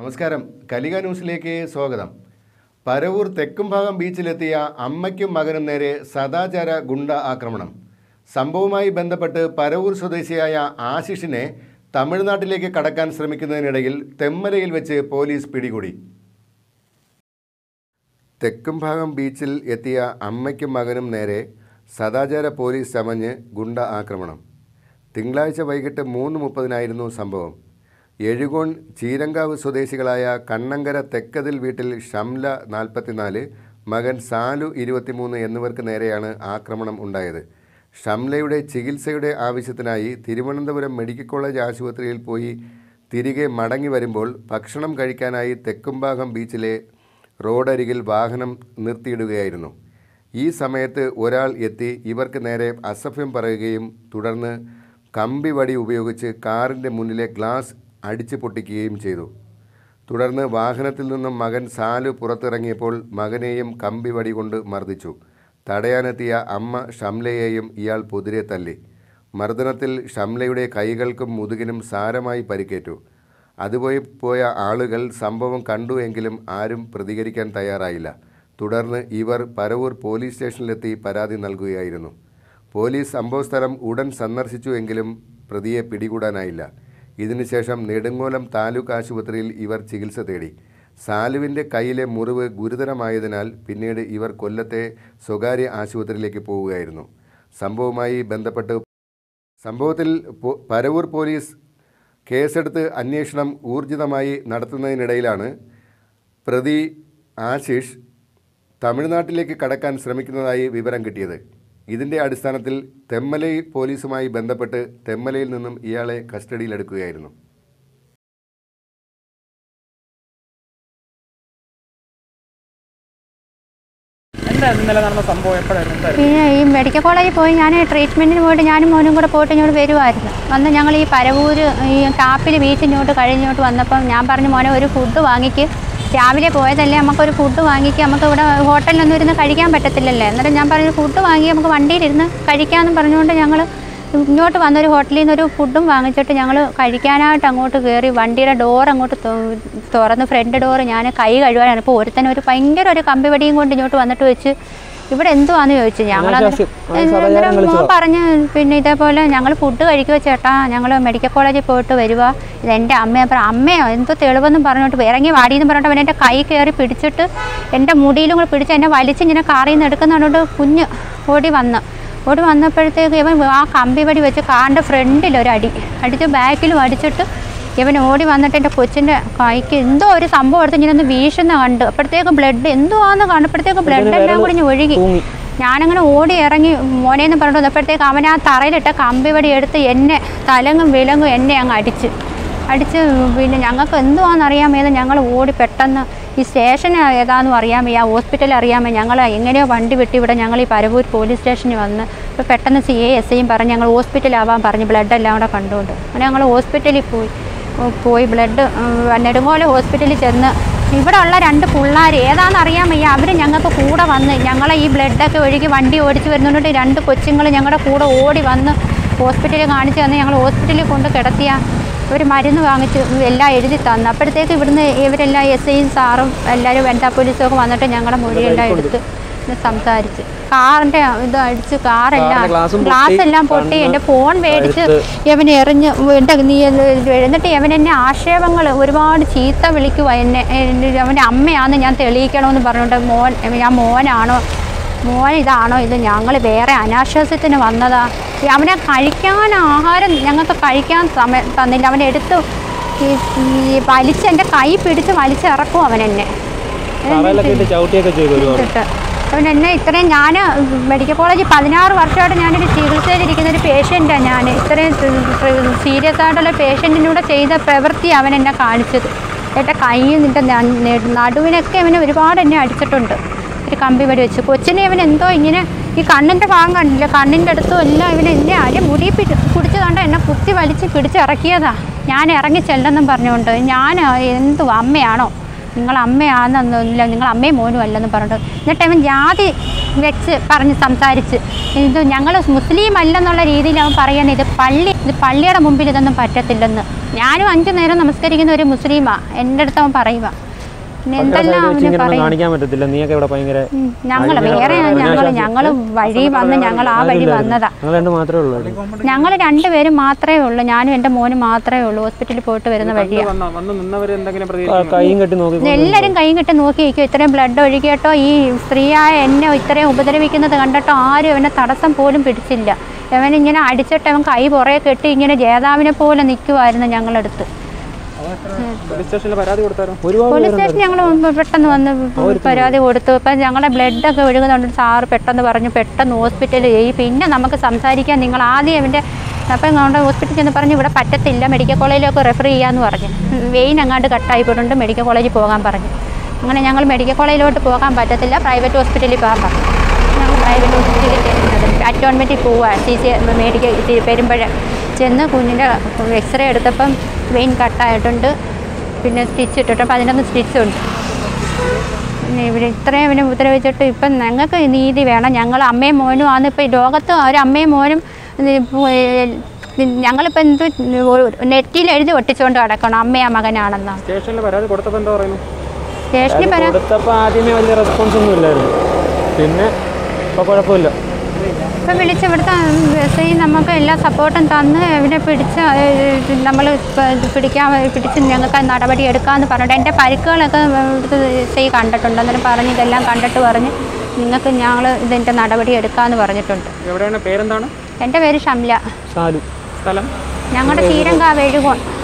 നമസ്കാരം കലിക ന്യൂസിലേക്ക് സ്വാഗതം പരവൂർ തെക്കുംഭാഗം ബീച്ചിലെത്തിയ അമ്മയ്ക്കും മകനും നേരെ സദാചാര ഗുണ്ട ആക്രമണം സംഭവവുമായി ബന്ധപ്പെട്ട് പരവൂർ സ്വദേശിയായ ആശിഷിനെ തമിഴ്നാട്ടിലേക്ക് കടക്കാൻ ശ്രമിക്കുന്നതിനിടയിൽ തെമ്മലയിൽ വെച്ച് പോലീസ് പിടികൂടി തെക്കുംഭാഗം ബീച്ചിൽ എത്തിയ അമ്മയ്ക്കും മകനും നേരെ സദാചാര പോലീസ് ചമഞ്ഞ് ഗുണ്ട ആക്രമണം തിങ്കളാഴ്ച വൈകിട്ട് മൂന്ന് മുപ്പതിനായിരുന്നു സംഭവം എഴുകോൺ ചീരങ്കാവ് സ്വദേശികളായ കണ്ണങ്കര തെക്കതിൽ വീട്ടിൽ ഷംല നാൽപ്പത്തിനാല് മകൻ സാലു ഇരുപത്തിമൂന്ന് എന്നിവർക്ക് നേരെയാണ് ആക്രമണം ഉണ്ടായത് ഷംലയുടെ ചികിത്സയുടെ ആവശ്യത്തിനായി തിരുവനന്തപുരം മെഡിക്കൽ കോളേജ് ആശുപത്രിയിൽ പോയി തിരികെ മടങ്ങി വരുമ്പോൾ ഭക്ഷണം കഴിക്കാനായി തെക്കുംഭാഗം ബീച്ചിലെ റോഡരികിൽ വാഹനം നിർത്തിയിടുകയായിരുന്നു ഈ സമയത്ത് ഒരാൾ എത്തി ഇവർക്ക് നേരെ അസഭ്യം പറയുകയും തുടർന്ന് കമ്പി വടി ഉപയോഗിച്ച് കാറിൻ്റെ മുന്നിലെ ഗ്ലാസ് അടിച്ചു പൊട്ടിക്കുകയും ചെയ്തു തുടർന്ന് വാഹനത്തിൽ നിന്നും മകൻ സാലു പുറത്തിറങ്ങിയപ്പോൾ മകനെയും കമ്പി വടി കൊണ്ട് മർദ്ദിച്ചു തടയാനെത്തിയ അമ്മ ഷംലയെയും ഇയാൾ പൊതിരെ തല്ലി മർദ്ദനത്തിൽ ഷംലയുടെ കൈകൾക്കും മുതുകിനും സാരമായി പരിക്കേറ്റു അതുപോയി പോയ ആളുകൾ സംഭവം കണ്ടു എങ്കിലും ആരും പ്രതികരിക്കാൻ തയ്യാറായില്ല തുടർന്ന് ഇവർ പരവൂർ പോലീസ് സ്റ്റേഷനിലെത്തി പരാതി നൽകുകയായിരുന്നു പോലീസ് സംഭവസ്ഥലം ഉടൻ സന്ദർശിച്ചു എങ്കിലും പ്രതിയെ പിടികൂടാനായില്ല ഇതിനുശേഷം നെടുങ്ങോലം താലൂക്ക് ആശുപത്രിയിൽ ഇവർ ചികിത്സ തേടി സാലുവിൻ്റെ കയ്യിലെ മുറിവ് ഗുരുതരമായതിനാൽ പിന്നീട് ഇവർ കൊല്ലത്തെ സ്വകാര്യ ആശുപത്രിയിലേക്ക് പോവുകയായിരുന്നു സംഭവവുമായി ബന്ധപ്പെട്ട് സംഭവത്തിൽ പോ- പരവൂർ പോലീസ് കേസെടുത്ത് അന്വേഷണം ഊർജിതമായി നടത്തുന്നതിനിടയിലാണ് പ്രതി ആശിഷ് തമിഴ്നാട്ടിലേക്ക് കടക്കാൻ ശ്രമിക്കുന്നതായി വിവരം കിട്ടിയത് ഇതിൻ്റെ അടിസ്ഥാനത്തിൽ തെമ്മലൈ പോലീസുമായി ബന്ധപ്പെട്ട് തെമ്മലയിൽ നിന്നും ഇയാളെ കസ്റ്റഡിയിലെടുക്കുകയായിരുന്നു എന്തായിരുന്നു ഇന്നലെ നടന്ന സംഭവം എപ്പോഴായിരുന്നു എന്തായിരുന്നു പിന്നെ ഈ മെഡിക്കൽ കോളേജിൽ പോയി ഞാൻ ട്രീറ്റ്മെൻറ്റിന് പോയിട്ട് ഞാനും മോനും കൂടെ പോയിട്ട് ഇങ്ങോട്ട് വരുമായിരുന്നു വന്ന് ഞങ്ങൾ ഈ പരവൂര് ഈ കാപ്പിൽ ബീച്ചിങ്ങോട്ട് കഴിഞ്ഞോട്ട് വന്നപ്പം ഞാൻ പറഞ്ഞു മോനെ ഒരു ഫുഡ് വാങ്ങിക്ക് രാവിലെ പോയതല്ലേ നമുക്കൊരു ഫുഡ് വാങ്ങിക്ക് നമുക്ക് ഇവിടെ ഹോട്ടലിലൊന്നും ഇരുന്ന് കഴിക്കാൻ പറ്റത്തില്ലല്ലേ എന്നിട്ട് ഞാൻ പറഞ്ഞു ഫുഡ് വാങ്ങി നമുക്ക് വണ്ടിയിലിരുന്ന് കഴിക്കാമെന്ന് പറഞ്ഞുകൊണ്ട് ഞങ്ങൾ ഇങ്ങോട്ട് വന്നൊരു ഹോട്ടലിൽ നിന്ന് ഒരു ഫുഡും വാങ്ങിച്ചിട്ട് ഞങ്ങൾ കഴിക്കാനായിട്ട് അങ്ങോട്ട് കയറി വണ്ടിയുടെ ഡോർ അങ്ങോട്ട് തു- തുറന്ന് ഫ്രണ്ട് ഡോർ ഞാൻ കൈ കഴുകാനാണ് ഇപ്പോൾ ഒരുത്തൻ ഒരു ഭയങ്കര ഒരു കമ്പി വടിയും കൊണ്ട് ഇങ്ങോട്ട് വന്നിട്ട് വെച്ച് ഇവിടെ എന്തുവാന്ന് ചോദിച്ചു ഞങ്ങൾ അനാശാസ്യം. അത് സദാചാരം മോൻ കളിച്ചതാ. പറഞ്ഞ് പിന്നെ ഇതേപോലെ ഞങ്ങൾ ഫുഡ് കഴിക്കുക ചേട്ടാ ഞങ്ങൾ മെഡിക്കൽ കോളേജിൽ പോയിട്ട് വരിക ഇത് എൻ്റെ അമ്മയെ പറ അമ്മയോ എന്തോ തെളിവെന്നും പറഞ്ഞിട്ട് ഇറങ്ങി വാടിയെന്ന് പറഞ്ഞിട്ട് അവൻ എൻ്റെ കൈ കയറി പിടിച്ചിട്ട് എൻ്റെ മുടിയിലും കൂടെ പിടിച്ച് എന്നെ വലിച്ച് ഇങ്ങനെ കാറിൽ നിന്ന് എടുക്കുന്നുണ്ട് കുഞ്ഞ് ഓടി വന്ന് ഓടി വന്നപ്പോഴത്തേക്ക് ഇവൻ ആ കമ്പി വടി വെച്ച് കാറിൻ്റെ ഫ്രണ്ടിൽ ഒരു അടി അടിച്ച് ബാക്കിലും അടിച്ചിട്ട് ഇവൻ ഓടി വന്നിട്ട് എൻ്റെ കൊച്ചിൻ്റെ കൈക്ക് എന്തോ ഒരു സംഭവം എടുത്ത് ഇങ്ങനെ ഒന്ന് വീശുന്ന കണ്ട് അപ്പോഴത്തേക്കും ബ്ലഡ് എന്തോന്ന് കണ്ടപ്പോഴത്തേക്കും ബ്ലഡ് എല്ലാം കൂടി ഇങ്ങ് ഒഴുകി തൂങ്ങി ഞാനങ്ങനെ ഓടി ഇറങ്ങി മോനേന്ന് പറഞ്ഞിട്ട് വന്നപ്പോഴത്തേക്ക് അവൻ ആ തറയിലിട്ട കമ്പിവടി എടുത്ത് എന്നെ തലങ്ങും വിലങ്ങും എന്നെ അങ്ങ് അടിച്ച് അടിച്ച് പിന്നെ ഞങ്ങൾക്ക് എന്തുവാണെന്ന് അറിയാൻ വയ്യാതെ ഞങ്ങൾ ഓടി പെട്ടെന്ന് ഈ സ്റ്റേഷൻ ഏതാണെന്നും അറിയാൻ വയ്യ ഹോസ്പിറ്റൽ അറിയാൻ വയ്യ ഞങ്ങൾ എങ്ങനെയോ വണ്ടി വിട്ട് ഇവിടെ ഞങ്ങൾ ഈ പരവൂർ പോലീസ് സ്റ്റേഷനിൽ വന്ന് ഇപ്പോൾ പെട്ടെന്ന് സി എ എസ് ഐയും പറഞ്ഞ് ഞങ്ങൾ ഹോസ്പിറ്റലാവാൻ പറഞ്ഞ് ബ്ലഡ് എല്ലാം കൂടെ കണ്ടുകൊണ്ട് അങ്ങനെ ഞങ്ങൾ ഹോസ്പിറ്റലിൽ പോയി ഉം, പോയി ബ്ലഡ് നെടുങ്ങോല ഹോസ്പിറ്റലിൽ ചെന്ന് ഇവിടെ ഉള്ള രണ്ട് പിള്ളേർ ഏതാണെന്ന് അറിയാൻ വയ്യ അവർ ഞങ്ങൾക്ക് കൂടെ വന്ന് ഞങ്ങളെ ഈ ബ്ലഡൊക്കെ ഒഴുകി വണ്ടി ഓടിച്ച് വരുന്നുണ്ട് രണ്ട് കൊച്ചുങ്ങൾ ഞങ്ങളുടെ കൂടെ ഓടി വന്ന് ഹോസ്പിറ്റലിൽ കാണിച്ച് തന്ന് ഞങ്ങൾ ഹോസ്പിറ്റലിൽ കൊണ്ട് കിടത്തിയ ഒരു മരുന്ന് വാങ്ങിച്ച് എല്ലാം എഴുതി തന്നു അപ്പോഴത്തേക്ക് ഇവിടുന്ന് ഇവരെല്ലാം എസ് ഐയും സാറും എല്ലാവരും വനിതാ പോലീസും ഒക്കെ വന്നിട്ട് ഞങ്ങളുടെ മൊഴിയെല്ലാം എടുത്ത് ഇത് സംസാരിച്ച് കാറിൻ്റെ ഇത് അടിച്ച് കാറെല്ലാം കാറിന്റെ ഗ്ലാസും പൊട്ടി, ഗ്ലാസ് എല്ലാം പൊട്ടി കണ്ണ്, എൻ്റെ ഫോൺ മേടിച്ച് കഴുത്ത്. ഇവൻ എറിഞ്ഞ് എൻ്റെ നീ എന്ന് എന്നിട്ട് ഇവൻ എന്നെ ആക്ഷേപങ്ങൾ ഒരുപാട് ചീത്ത വിളിക്കുക എന്നെ എന്നെ- അവൻ്റെ അമ്മയാണെന്ന് ഞാൻ തെളിയിക്കണമെന്ന് പറഞ്ഞുകൊണ്ട് മോൻ ഞാൻ മോനാണോ മോൻ ഇതാണോ ഇത് ഞങ്ങൾ വേറെ അനാശ്വാസത്തിന് വന്നതാ ഈ അവനെ കഴിക്കാൻ ആഹാരം ഞങ്ങൾക്ക് കഴിക്കാൻ സമയം തന്നില്ല അവൻ എടുത്ത് ഈ ഈ വലിച്ച് എൻ്റെ കൈ പിടിച്ച് വലിച്ചിറക്കും അവൻ എന്നെ തറയിലൊക്കെ ഇട്ട് ചവിട്ടിയൊക്കെ ചെയ്തു ഒരുപാട് ഇട്ടിട്ട് അവൻ എന്നെ ഇത്രയും ഞാൻ മെഡിക്കൽ കോളേജിൽ പതിനാറ് വർഷമായിട്ട് ഞാനൊരു ചികിത്സയിലിരിക്കുന്ന ഒരു പേഷ്യൻ്റാണ് ഞാൻ ഇത്രയും സീരിയസ് ആയിട്ടുള്ള പേഷ്യൻറ്റിനൂടെ ചെയ്ത പ്രവൃത്തി അവൻ എന്നെ കാണിച്ചത് എൻ്റെ കൈ നിൻ്റെ നടുവിനൊക്കെ അവന് ഒരുപാട് എന്നെ അടിച്ചിട്ടുണ്ട് ഒരു കമ്പി വടി വെച്ച് കൊച്ചിനെ അവൻ എന്തോ ഇങ്ങനെ ഈ കണ്ണിൻ്റെ ഭാഗം കണ്ടില്ല കണ്ണിൻ്റെ അടുത്തും എല്ലാം ഇവൻ എന്നെ അല്ലെ മുടി പിടി പിടിച്ച് കണ്ട് എന്നെ കുത്തി വലിച്ച് പിടിച്ചിറക്കിയതാ ഞാൻ ഇറങ്ങി ചെല്ലെന്നും പറഞ്ഞുകൊണ്ട് ഞാൻ എന്തു അമ്മയാണോ നിങ്ങൾ അമ്മയാണെന്നൊന്നുമില്ല നിങ്ങൾ അമ്മയും മോനും അല്ലെന്ന് പറഞ്ഞിട്ട് എന്നിട്ട് അവൻ ജാതി വെച്ച് പറഞ്ഞ് സംസാരിച്ച് ഇത് ഞങ്ങൾ മുസ്ലിം അല്ലെന്നുള്ള രീതിയിൽ അവൻ പറയുന്നത് ഇത് പള്ളി ഇത് പള്ളിയുടെ മുമ്പിൽ ഇതൊന്നും പറ്റത്തില്ലെന്ന് ഞാനും അഞ്ചു നേരം നമസ്കരിക്കുന്ന ഒരു മുസ്ലിമാ എൻ്റെ അടുത്ത് അവൻ പറയുക പിന്നെ എന്തെല്ലാം അവന് ഇങ്ങനെ പറയും കാണിക്കാൻ പറ്റത്തില്ല നീയൊക്കെ ഇവിടെ ഭയങ്കര ഞങ്ങൾ വേറെ ഞങ്ങൾ ഞങ്ങൾ വഴി വന്ന് ഞങ്ങൾ ആ വഴി വന്നതാ നിങ്ങൾ രണ്ട് മാത്രമേ ഉള്ളൂ ഞങ്ങൾ രണ്ടുപേരും മാത്രമേ ഉള്ളൂ ഞാനും എൻ്റെ മോനും മാത്രമേ ഉള്ളൂ ഹോസ്പിറ്റലിൽ പോയിട്ട് വരുന്ന വഴിയാണ് വന്ന വന്ന് നിന്നവർ എന്തെങ്കിലും ക- പ്രതികരിക്കുന്നു കൈയും കെട്ടി നോക്കി എല്ലാവരും കൈ കെട്ടി നോക്കി നിൽക്കും ഇത്രയും ബ്ലഡ് ഒഴുകിയിട്ടോ ഈ സ്ത്രീയായ എന്നെ ഇത്രയും ഉപദ്രവിക്കുന്നത് കണ്ടിട്ടോ ആരും അവനെ തടസ്സം പോലും പിടിച്ചില്ല അവൻ ഇങ്ങനെ അടിച്ചിട്ട് അവൻ കൈ പുറകെ കെട്ടി ഇങ്ങനെ ജേതാവിനെ പോലെ നിൽക്കുമായിരുന്നു ഞങ്ങളടുത്ത് പോലീസ് സ്റ്റേഷനിൽ പരാതി കൊടുത്താരോ ഒരുപാട് പോലീസ് സ്റ്റേഷൻ ഞങ്ങൾ പെട്ടെന്ന് വന്ന് പരാതി കൊടുത്തു ഇപ്പം ഞങ്ങളുടെ ബ്ലഡൊക്കെ ഒഴുകുന്നുണ്ട് സാറ് പെട്ടെന്ന് പറഞ്ഞു പെട്ടെന്ന് ഹോസ്പിറ്റലിൽ ചെയ്യും പിന്നെ നമുക്ക് സംസാരിക്കാൻ നിങ്ങൾ ആദ്യം അവൻ്റെ അപ്പം ഞങ്ങളുടെ ഹോസ്പിറ്റലിൽ ചെന്ന് പറഞ്ഞു ഇവിടെ പറ്റത്തില്ല മെഡിക്കൽ കോളേജിലൊക്കെ റെഫർ ചെയ്യാമെന്ന് പറഞ്ഞു വെയിൻ അങ്ങാണ്ട് കട്ടായി പോയിട്ടുണ്ട് മെഡിക്കൽ കോളേജിൽ പോകാൻ പറഞ്ഞു അങ്ങനെ ഞങ്ങൾ മെഡിക്കൽ കോളേജിലോട്ട് പോകാൻ പറ്റത്തില്ല പ്രൈവറ്റ് ഹോസ്പിറ്റലിൽ പോകാൻ പറഞ്ഞു ഞങ്ങൾ പ്രൈവറ്റ് ഹോസ്പിറ്റലിൽ ചെന്നത് അറ്റോൺമെൻറ്റിൽ പോവുക സി സി മെഡിക്കൽ പെരുമ്പഴ ചെന്ന് കുഞ്ഞിൻ്റെ എക്സ്റേ എടുത്തപ്പം വെയിൻ കട്ടായിട്ടുണ്ട് പിന്നെ സ്റ്റിച്ച് ഇട്ടിട്ട് പതിനൊന്ന് സ്റ്റിച്ച് ഉണ്ട് പിന്നെ ഇവർ ഇത്രയും ഇവനെ ഉപദ്രവിച്ചിട്ട് ഇപ്പം ഞങ്ങൾക്ക് നീതി വേണം ഞങ്ങൾ അമ്മയും മോനും ആണ് ഇപ്പം ഈ ലോകത്ത് ഒരു അമ്മയും മോനും ഞങ്ങളിപ്പോൾ എന്ത് നെറ്റിൽ എഴുതി ഒട്ടിച്ചുകൊണ്ട് കിടക്കണം അമ്മയാ മകനാണെന്നാണ് സ്റ്റേഷനിൽ പരാതി കൊടുത്തപ്പോൾ എന്താ പറയുന്നു സ്റ്റേഷനിൽ പറയാം കൊടുത്തപ്പോൾ ആദ്യമേ വലിയ റെസ്പോൺസ് ഒന്നും ഇല്ലായിരുന്നു പിന്നെ ഇപ്പോൾ കുഴപ്പമില്ല ഇപ്പം വിളിച്ച് ഇവിടുത്തെ എസ് ഐ നമുക്ക് എല്ലാ സപ്പോർട്ടും തന്ന് ഇവനെ പിടിച്ച് നമ്മൾ പിടിക്കാൻ പിടിച്ച് ഞങ്ങൾക്ക് നടപടി എടുക്കാമെന്ന് പറഞ്ഞിട്ട് എൻ്റെ പരിക്കുകളൊക്കെ ഇവിടുത്തെ എസ് ഐ കണ്ടിട്ടുണ്ട് അന്നേരം പറഞ്ഞ് ഇതെല്ലാം കണ്ടിട്ട് പറഞ്ഞ് നിങ്ങൾക്ക് ഞങ്ങൾ ഇതിൻ്റെ നടപടി എടുക്കാമെന്ന് പറഞ്ഞിട്ടുണ്ട് എവിടെയാണ് പേരെന്താണ് എൻ്റെ പേര് ഷംല ഷാലു സ്ഥലം ഞങ്ങളുടെ ചീരങ്കാവ് എഴുകോൺ